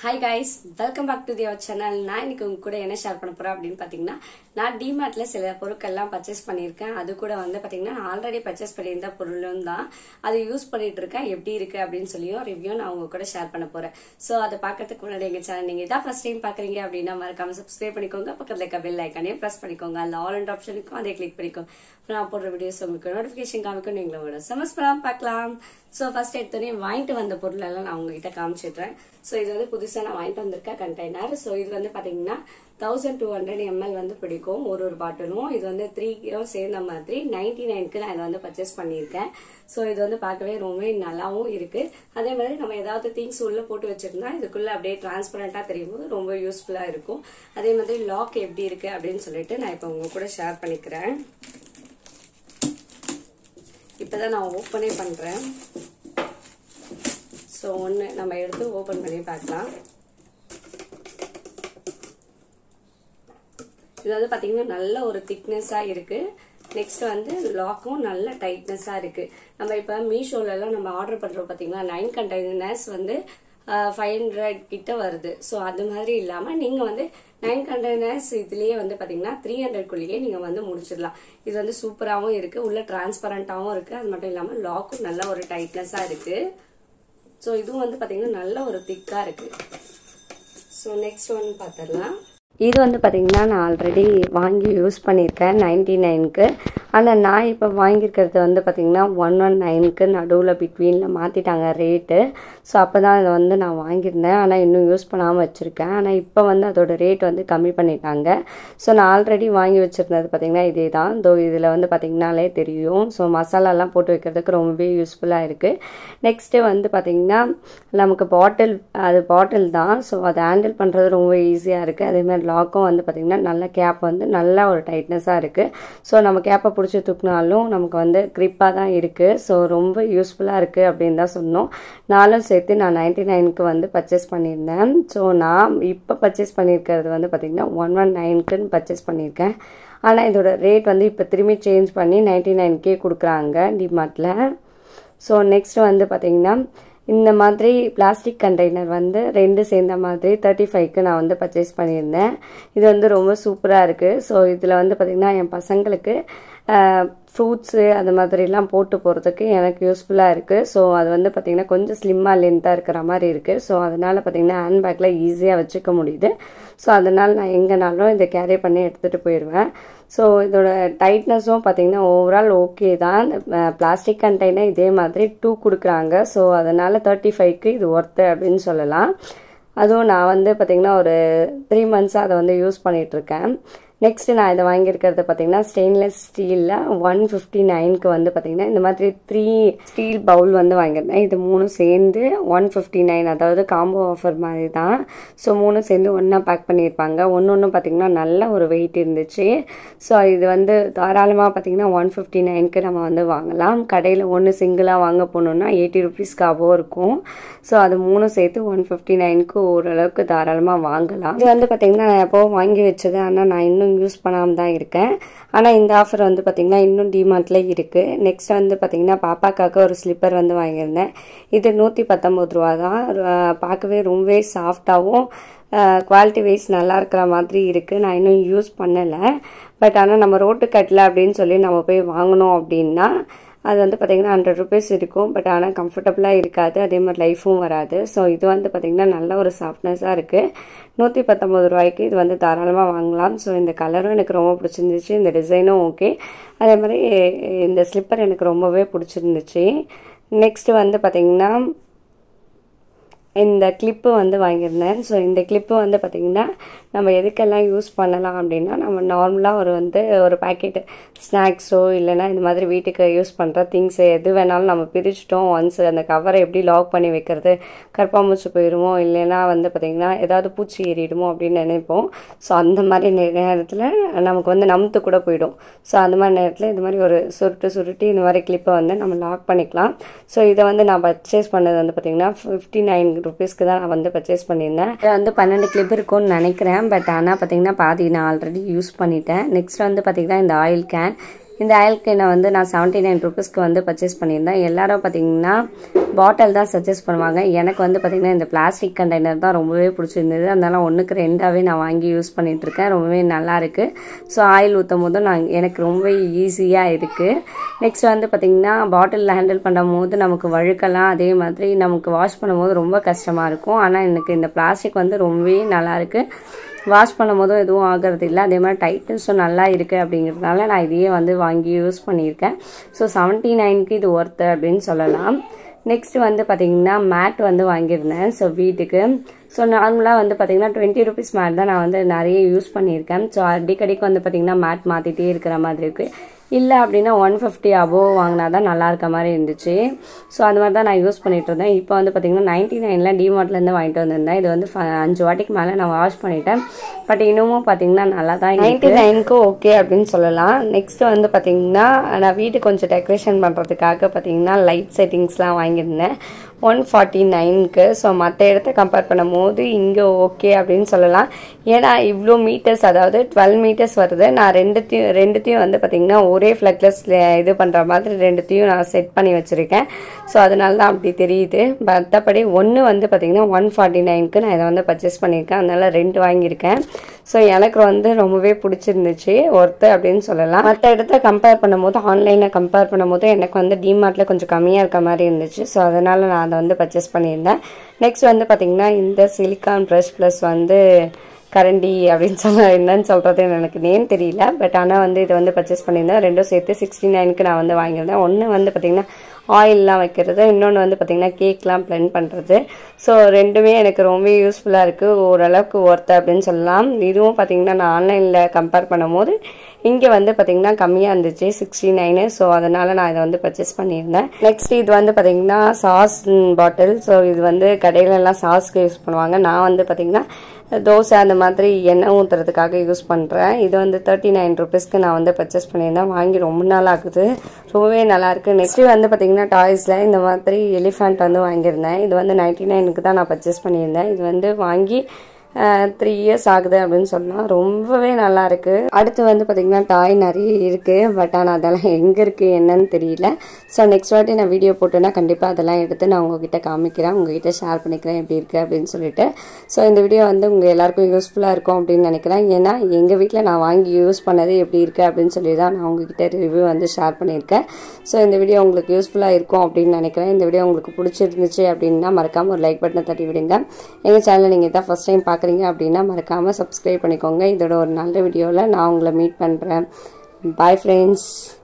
hi guys welcome back to their channel நான் இன்னைக்கு உங்க கூட என்ன ஷேர் பண்ண போறேன் அப்படின்னு பாத்தீங்கன்னா நான் டிமார்ட்ல சில பொருட்கள்லாம் பர்ச்சேஸ் பண்ணியிருக்கேன் அது கூட வந்து பாத்தீங்கன்னா நான் ஆல்ரெடி பர்ச்சேஸ் பண்ணியிருந்த பொருளும் தான் அதை யூஸ் பண்ணிட்டு இருக்கேன் எப்படி இருக்கு அப்படின்னு சொல்லியும் ரிவ்யூ நான் உங்க கூட ஷேர் பண்ண போறேன் ஸோ அதை பார்க்கறதுக்கு முன்னாடி எங்க சேனல் நீங்க இதான் ஃபர்ஸ்ட் டைம் பாக்குறீங்க அப்படின்னா மறக்காம சப்ஸ்கிரைப் பண்ணிக்கோங்க பக்கத்துல இருக்க பெல் ஐக்கானே பிரஸ் பண்ணிக்கோங்க அந்த ஆல் அண்ட் ஆப்ஷனுக்கும் அதை கிளிக் பண்ணிக்கோங்க அப்புறம் நான் போடுற வீடியோஸ் உங்களுக்கு நோட்டிஃபிகேஷன் காமிக்கும் நீங்களோட சமஸ் பண்ணலாம் பார்க்கலாம் ஸோ ஃபர்ஸ்ட் எடுத்தோடனே வாங்கிட்டு வந்த பொருள் எல்லாம் நான் உங்ககிட்ட காமிச்சிடுறேன் ஸோ இது வந்து புதுசாக நான் வாங்கிட்டு வந்திருக்க கண்டெய்னர் ஸோ இது வந்து பார்த்தீங்கன்னா தௌசண்ட் டூ ஹண்ட்ரட் எம்எல் வந்து பிடிக்கும் ஒரு ஒரு பாட்டிலும் இது வந்து த்ரீ கிலோ சேர்ந்த மாதிரி நைன்டி நைனுக்கு நான் இதை வந்து பர்ச்சேஸ் பண்ணியிருக்கேன் ஸோ இது வந்து பார்க்கவே ரொம்பவே நல்லாவும் இருக்கு அதே மாதிரி நம்ம ஏதாவது திங்ஸ் உள்ள போட்டு வச்சிருந்தா இதுக்குள்ள அப்படியே டிரான்ஸ்பரண்டா தெரியும் போது ரொம்ப யூஸ்ஃபுல்லா இருக்கும் அதே மாதிரி லாக் எப்படி இருக்கு அப்படின்னு சொல்லிட்டு நான் இப்போ உங்க கூட ஷேர் பண்ணிக்கிறேன் இப்பதான் நான் ஓப்பனே பண்றேன் ஸோ ஒன்று நம்ம எடுத்து ஓப்பன் பண்ணி பார்க்கலாம் இது வந்து பார்த்தீங்கன்னா நல்ல ஒரு திக்னஸாக இருக்கு நெக்ஸ்ட் வந்து லாக்கும் நல்ல டைட்னஸாக இருக்கு நம்ம இப்போ மீஷோலலாம் நம்ம ஆர்டர் பண்ணுறோம் பார்த்தீங்களா நைன் கண்டெய்னர்ஸ் வந்து ஃபைவ் ஹண்ட்ரட் கிட்ட வருது ஸோ அது மாதிரி இல்லாமல் நீங்கள் வந்து நைன் கண்டெய்னர்ஸ் இதுலேயே வந்து பார்த்தீங்கன்னா த்ரீ ஹண்ட்ரட்குள்ளேயே நீங்கள் வந்து முடிச்சிடலாம் இது வந்து சூப்பராகவும் இருக்குது உள்ள டிரான்ஸ்பரண்ட்டாகவும் இருக்குது அது மட்டும் இல்லாமல் லாக்கும் நல்ல ஒரு டைட்னஸாக இருக்குது ஸோ இதுவும் வந்து பார்த்தீங்கன்னா நல்ல ஒரு திக்காக இருக்குது ஸோ நெக்ஸ்ட் ஒன் பார்த்துடலாம் இது வந்து பார்த்தீங்கன்னா நான் ஆல்ரெடி வாங்கி யூஸ் பண்ணியிருக்கேன் நைன்டி நைனுக்கு ஆனால் நான் இப்போ வாங்கியிருக்கிறது வந்து பார்த்தீங்கன்னா ஒன் ஒன் நைனுக்கு நடுவில் பிட்வீனில் மாற்றிட்டாங்க ரேட்டு ஸோ அப்போ தான் இதை வந்து நான் வாங்கியிருந்தேன் ஆனால் இன்னும் யூஸ் பண்ணாமல் வச்சுருக்கேன் ஆனால் இப்போ வந்து அதோட ரேட் வந்து கம்மி பண்ணிட்டாங்க ஸோ நான் ஆல்ரெடி வாங்கி வச்சுருந்தது பார்த்தீங்கன்னா இதே தான் தோ இதில் வந்து பார்த்தீங்கன்னாலே தெரியும் ஸோ மசாலாலாம் போட்டு வைக்கிறதுக்கு ரொம்பவே யூஸ்ஃபுல்லாக இருக்குது நெக்ஸ்ட்டு வந்து பார்த்தீங்கன்னா நமக்கு பாட்டில் அது பாட்டில் தான் ஸோ அதை ஹேண்டில் பண்ணுறது ரொம்ப ஈஸியாக இருக்குது அதே மாதிரி லாக்கும் வந்து பார்த்திங்கன்னா நல்ல கேப் வந்து நல்ல ஒரு டைட்னஸாக இருக்குது ஸோ நம்ம கேப்பை பிடிச்சி தூக்கினாலும் நமக்கு வந்து க்ரிப்பாக தான் இருக்குது ஸோ ரொம்ப யூஸ்ஃபுல்லாக இருக்குது அப்படின்னு தான் சொன்னோம் நாலும் சேர்த்து நான் நைன்டி நைனுக்கு வந்து பர்ச்சேஸ் பண்ணியிருந்தேன் ஸோ நான் இப்போ பர்ச்சேஸ் பண்ணியிருக்கிறது வந்து பார்த்திங்கன்னா ஒன் ஒன் நைனுக்குன்னு பர்ச்சேஸ் பண்ணியிருக்கேன் ஆனால் இதோட ரேட் வந்து இப்போ திரும்பி சேஞ்ச் பண்ணி நைன்டி நைன்கே கொடுக்குறாங்க டிமார்ட்டில் ஸோ நெக்ஸ்ட் வந்து பார்த்திங்கன்னா இந்த மாதிரி பிளாஸ்டிக் கண்டெய்னர் வந்து ரெண்டு சேர்ந்த மாதிரி தேர்ட்டி ஃபைவ்க்கு நான் வந்து பர்ச்சேஸ் பண்ணியிருந்தேன் இது வந்து ரொம்ப சூப்பராக இருக்குது ஸோ இதில் வந்து பார்த்திங்கன்னா என் பசங்களுக்கு ஃப்ரூட்ஸு அந்த மாதிரிலாம் போட்டு போகிறதுக்கு எனக்கு யூஸ்ஃபுல்லாக இருக்குது ஸோ அது வந்து பார்த்திங்கன்னா கொஞ்சம் ஸ்லிம்மாக லென்த்தாக இருக்கிற மாதிரி இருக்குது ஸோ அதனால் பார்த்திங்கன்னா ஹேண்ட்பேக்கில் ஈஸியாக வச்சுக்க முடியுது ஸோ அதனால் நான் எங்கேனாலும் இதை கேரி பண்ணி எடுத்துகிட்டு போயிடுவேன் ஸோ இதோட டைட்னஸும் பார்த்திங்கன்னா ஓவரால் ஓகே தான் பிளாஸ்டிக் கண்டெய்னர் இதே மாதிரி டூ கொடுக்குறாங்க ஸோ அதனால் தேர்ட்டி ஃபைவ்க்கு இது ஒர்த்து அப்படின்னு சொல்லலாம் அதுவும் நான் வந்து பார்த்திங்கன்னா ஒரு த்ரீ மந்த்ஸாக அதை வந்து யூஸ் பண்ணிகிட்ருக்கேன் நெக்ஸ்ட் நான் இதை வாங்கியிருக்கிறது பார்த்தீங்கன்னா ஸ்டெயின்லெஸ் ஸ்டீலில் ஒன் ஃபிஃப்டி நைனுக்கு வந்து பார்த்தீங்கன்னா இந்த மாதிரி த்ரீ ஸ்டீல் பவுல் வந்து வாங்கியிருந்தேன் இது மூணும் சேர்ந்து ஒன் ஃபிஃப்டி நைன் அதாவது காம்போ ஆஃபர் மாதிரி தான் ஸோ மூணும் சேர்ந்து ஒன்றா பேக் பண்ணியிருப்பாங்க ஒன்று ஒன்று பார்த்தீங்கன்னா நல்ல ஒரு வெயிட் இருந்துச்சு ஸோ இது வந்து தாராளமாக பார்த்தீங்கன்னா ஒன் ஃபிஃப்டி நைனுக்கு நம்ம வந்து வாங்கலாம் கடையில் ஒன்று சிங்கிளாக வாங்க போனோம்னா எயிட்டி ருபீஸ்க்காகவோ இருக்கும் ஸோ அது மூணும் சேர்த்து ஒன் ஃபிஃப்டி நைனுக்கு ஓரளவுக்கு தாராளமாக வாங்கலாம் இது வந்து பார்த்தீங்கன்னா நான் எப்போ வாங்கி வச்சது ஆனால் நான் இன்னும் யூஸ் பண்ணாமல் தான் இருக்கேன் ஆனால் இந்த ஆஃபர் வந்து பார்த்திங்கன்னா இன்னும் டிமார்ட்டில் இருக்குது நெக்ஸ்ட் வந்து பார்த்திங்கன்னா பாப்பாக்காக ஒரு ஸ்லிப்பர் வந்து வாங்கியிருந்தேன் இது நூற்றி பத்தொம்பது ரூபா தான் பார்க்கவே ரொம்பவே சாஃப்டாகவும் குவாலிட்டி வைஸ் நல்லா இருக்கிற மாதிரி இருக்குது நான் இன்னும் யூஸ் பண்ணலை பட் ஆனால் நம்ம ரோட்டு கட்டல அப்படின்னு சொல்லி நம்ம போய் வாங்கினோம் அப்படின்னா அது வந்து பார்த்திங்கன்னா ஹண்ட்ரட் ருபீஸ் இருக்கும் பட் ஆனால் கம்ஃபர்டபுளாக இருக்காது அதே மாதிரி லைஃபும் வராது ஸோ இது வந்து பார்த்திங்கன்னா நல்ல ஒரு சாஃப்ட்னஸாக இருக்குது நூற்றி பத்தொம்பது ரூபாய்க்கு இது வந்து தாராளமாக வாங்கலாம் ஸோ இந்த கலரும் எனக்கு ரொம்ப பிடிச்சிருந்துச்சு இந்த டிசைனும் ஓகே அதே மாதிரி இந்த ஸ்லிப்பர் எனக்கு ரொம்பவே பிடிச்சிருந்துச்சு நெக்ஸ்ட்டு வந்து பார்த்திங்கன்னா இந்த கிளிப்பு வந்து வாங்கியிருந்தேன் ஸோ இந்த கிளிப்பு வந்து பார்த்திங்கன்னா நம்ம எதுக்கெல்லாம் யூஸ் பண்ணலாம் அப்படின்னா நம்ம நார்மலாக ஒரு வந்து ஒரு பேக்கெட் ஸ்நாக்ஸோ இல்லைனா இந்த மாதிரி வீட்டுக்கு யூஸ் பண்ணுற திங்ஸ் எது வேணாலும் நம்ம பிரிச்சிட்டோம் ஒன்ஸ் அந்த கவரை எப்படி லாக் பண்ணி வைக்கிறது கற்பாமூச்சு போயிடுமோ இல்லைன்னா வந்து பார்த்திங்கன்னா ஏதாவது பூச்சி ஏறிடுமோ அப்படின்னு நினைப்போம் ஸோ அந்த மாதிரி நேரத்தில் நமக்கு வந்து நமுத்து கூட போயிடும் ஸோ அந்த மாதிரி நேரத்தில் இது மாதிரி ஒரு சுருட்டு சுருட்டி இந்த மாதிரி கிளிப்பை வந்து நம்ம லாக் பண்ணிக்கலாம் ஸோ இதை வந்து நான் பர்ச்சேஸ் பண்ணது வந்து பார்த்திங்கன்னா ஃபிஃப்டி நைன் ருபீஸ்க்கு தான் நான் வந்து பர்ச்சேஸ் பண்ணியிருந்தேன் இது வந்து பன்னெண்டு கிளிப் இருக்கும்னு நினைக்கிறேன் பட் ஆனால் பார்த்தீங்கன்னா பாதி நான் ஆல்ரெடி யூஸ் பண்ணிட்டேன் நெக்ஸ்ட் வந்து பார்த்தீங்கன்னா இந்த ஆயில் கேன் இந்த ஆயில் கேனை வந்து நான் செவன்ட்டி நைன் ருபீஸ்க்கு வந்து பர்ச்சேஸ் பண்ணியிருந்தேன் எல்லாரும் பார்த்தீங்கன்னா பாட்டில் தான் சஜஸ்ட் பண்ணுவாங்க எனக்கு வந்து பார்த்தீங்கன்னா இந்த பிளாஸ்டிக் கண்டெய்னர் தான் ரொம்பவே பிடிச்சிருந்தது அதனால ஒன்றுக்கு ரெண்டாவே நான் வாங்கி யூஸ் பண்ணிட்டு இருக்கேன் ரொம்பவே நல்லா இருக்கு ஸோ ஆயில் ஊற்றும் போதும் நான் எனக்கு ரொம்ப ஈஸியாக இருக்குது நெக்ஸ்ட் வந்து பார்த்தீங்கன்னா பாட்டிலில் ஹேண்டில் பண்ணும் போது நமக்கு வழுக்கலாம் அதே மாதிரி நமக்கு வாஷ் பண்ணும்போது ரொம்ப கஷ்டமாக இருக்கும் ஆனால் எனக்கு இந்த பிளாஸ்டிக் வந்து ரொம்பவே நல்லா இருக்கு வாஷ் பண்ணும் போதும் எதுவும் ஆகிறது இல்லை அதே மாதிரி டைட்டன்ஸும் நல்லா இருக்குது அப்படிங்கிறதுனால நான் இதையே வந்து வாங்கி யூஸ் பண்ணியிருக்கேன் ஸோ செவன்ட்டி நைனுக்கு இது ஒர்த்து அப்படின்னு சொல்லலாம் நெக்ஸ்ட் வந்து பார்த்தீங்கன்னா மேட் வந்து வாங்கியிருந்தேன் ஸோ வீட்டுக்கு ஸோ நார்மலாக வந்து பார்த்தீங்கன்னா டுவெண்ட்டி ருபீஸ் மேட் தான் நான் வந்து நிறைய யூஸ் பண்ணியிருக்கேன் ஸோ அடிக்கடிக்கு வந்து பார்த்தீங்கன்னா மேட் மாற்றிட்டே இருக்கிற மாதிரி இருக்குது இல்லை அப்படின்னா ஒன் ஃபிஃப்டி அபோவ் வாங்கினா தான் நல்லா இருக்க மாதிரி இருந்துச்சு ஸோ அது மாதிரி தான் நான் யூஸ் பண்ணிட்டு இருந்தேன் இப்போ வந்து பார்த்தீங்கன்னா நைன்டி நைனில் டிமார்ட்லேருந்து வாங்கிட்டு வந்திருந்தேன் இது வந்து ஃப- அஞ்சு வாட்டிக்கு மேலே நான் வாஷ் பண்ணிட்டேன் பட் இன்னமும் பார்த்தீங்கன்னா நல்லா தான் நைன்டி நைனுக்கு ஓகே அப்படின்னு சொல்லலாம் நெக்ஸ்ட் வந்து பார்த்தீங்கன்னா நான் வீடு கொஞ்சம் டெக்கரேஷன் பண்ணுறதுக்காக பார்த்தீங்கன்னா லைட் செட்டிங்ஸ்லாம் வாங்கியிருந்தேன் ஒன் ஃபார்ட்டி நைனுக்கு ஸோ மற்ற இடத்த கம்பேர் பண்ணும்போது இங்கே ஓகே அப்படின்னு சொல்லலாம் ஏன்னா இவ்வளோ மீட்டர்ஸ் அதாவது டுவெல் மீட்டர்ஸ் வருது நான் ரெண்டுத்தையும் ரெண்டுத்தையும் வந்து பார்த்தீங்கன்னா ஒரே ஃப்ளக்லஸ் இது பண்ணுற மாதிரி ரெண்டுத்தையும் நான் செட் பண்ணி வச்சுருக்கேன் ஸோ அதனால தான் அப்படி தெரியுது மற்றபடி ஒன்று வந்து பார்த்தீங்கன்னா ஒன் ஃபார்ட்டி நைனுக்கு நான் இதை வந்து பர்ச்சேஸ் பண்ணியிருக்கேன் அதனால ரெண்டு வாங்கியிருக்கேன் ஸோ எனக்கு வந்து ரொம்பவே பிடிச்சிருந்துச்சு ஒர்த்து அப்படின்னு சொல்லலாம் மற்ற இடத்த கம்பேர் பண்ணும்போது ஆன்லைனில் கம்பேர் பண்ணும்போது எனக்கு வந்து டிமார்ட்டில் கொஞ்சம் கம்மியாக இருக்க மாதிரி இருந்துச்சு ஸோ அதனால் நான் அதை வந்து பர்ச்சேஸ் பண்ணியிருந்தேன் நெக்ஸ்ட் வந்து பார்த்திங்கன்னா இந்த சிலிக்கான் ப்ரஷ் ப்ளஸ் வந்து கரண்டி அப்படின்னு சொல்ல என்னன்னு சொல்கிறது எனக்கு நேம் தெரியல பட் ஆனால் வந்து இதை வந்து பர்ச்சேஸ் பண்ணியிருந்தேன் ரெண்டும் சேர்த்து சிக்ஸ்டி நைனுக்கு நான் வந்து வாங்கியிருந்தேன் ஒன்று வந்து பார்த்திங்கன்னா ஆயிலெலாம் வைக்கிறது இன்னொன்று வந்து பார்த்திங்கன்னா கேக்லாம் பிளெண்ட் பண்ணுறது ஸோ ரெண்டுமே எனக்கு ரொம்ப யூஸ்ஃபுல்லாக இருக்குது ஓரளவுக்கு ஒர்த்து அப்படின்னு சொல்லலாம் இதுவும் பார்த்திங்கன்னா நான் ஆன்லைனில் கம்பேர் பண்ணும்போது இங்கே வந்து பார்த்திங்கன்னா கம்மியாக இருந்துச்சு சிக்ஸ்டி நைனு ஸோ அதனால் நான் இதை வந்து பர்ச்சேஸ் பண்ணியிருந்தேன் நெக்ஸ்ட் இது வந்து பார்த்திங்கன்னா சாஸ் பாட்டில் ஸோ இது வந்து கடையிலலாம் சாஸ்க்கு யூஸ் பண்ணுவாங்க நான் வந்து பார்த்திங்கன்னா தோசை அந்த மாதிரி எண்ணெய் ஊற்றுறதுக்காக யூஸ் பண்ணுறேன் இது வந்து தேர்ட்டி நைன் ருபீஸ்க்கு நான் வந்து பர்ச்சேஸ் பண்ணியிருந்தேன் வாங்கி ரொம்ப நாள் ஆகுது ரொம்பவே நல்லா இருக்கு நெக்ஸ்ட் வந்து பார்த்தீங்கன்னா டாய்ஸில் இந்த மாதிரி எலிஃபண்ட் வந்து வாங்கியிருந்தேன் இது வந்து நைன்டி நைனுக்கு தான் நான் பர்ச்சேஸ் பண்ணியிருந்தேன் இது வந்து வாங்கி த்ரீ இயர்ஸ் ஆகுது அப்படின்னு சொன்னால் ரொம்பவே நல்லா இருக்கு அடுத்து வந்து பார்த்திங்கன்னா டாய் நிறைய இருக்குது பட் ஆனால் அதெல்லாம் எங்கே இருக்குது என்னன்னு தெரியல ஸோ நெக்ஸ்ட் வாட்டி நான் வீடியோ போட்டேன்னா கண்டிப்பாக அதெல்லாம் எடுத்து நான் உங்ககிட்ட காமிக்கிறேன் உங்ககிட்ட ஷேர் பண்ணிக்கிறேன் எப்படி இருக்குது அப்படின்னு சொல்லிட்டு ஸோ இந்த வீடியோ வந்து உங்கள் எல்லாருக்கும் யூஸ்ஃபுல்லாக இருக்கும் அப்படின்னு நினைக்கிறேன் ஏன்னா எங்கள் வீட்டில் நான் வாங்கி யூஸ் பண்ணது எப்படி இருக்குது அப்படின்னு சொல்லி தான் நான் உங்ககிட்ட ரிவ்யூ வந்து ஷேர் பண்ணியிருக்கேன் ஸோ இந்த வீடியோ உங்களுக்கு யூஸ்ஃபுல்லாக இருக்கும் அப்படின்னு நினைக்கிறேன் இந்த வீடியோ உங்களுக்கு பிடிச்சிருந்துச்சு அப்படின்னா மறக்காமல் ஒரு லைக் பட்டனை தட்டி விடுங்க எங்கள் சேனலை நீங்கள் இதான் ஃபஸ்ட் டைம் பார்க்குறீங்க அப்படின்னா மறக்காமல் சப்ஸ்கிரைப் பண்ணிக்கோங்க இதோட ஒரு நல்ல வீடியோவில் நான் உங்களை மீட் பண்ணுறேன் பாய் ஃப்ரெண்ட்ஸ்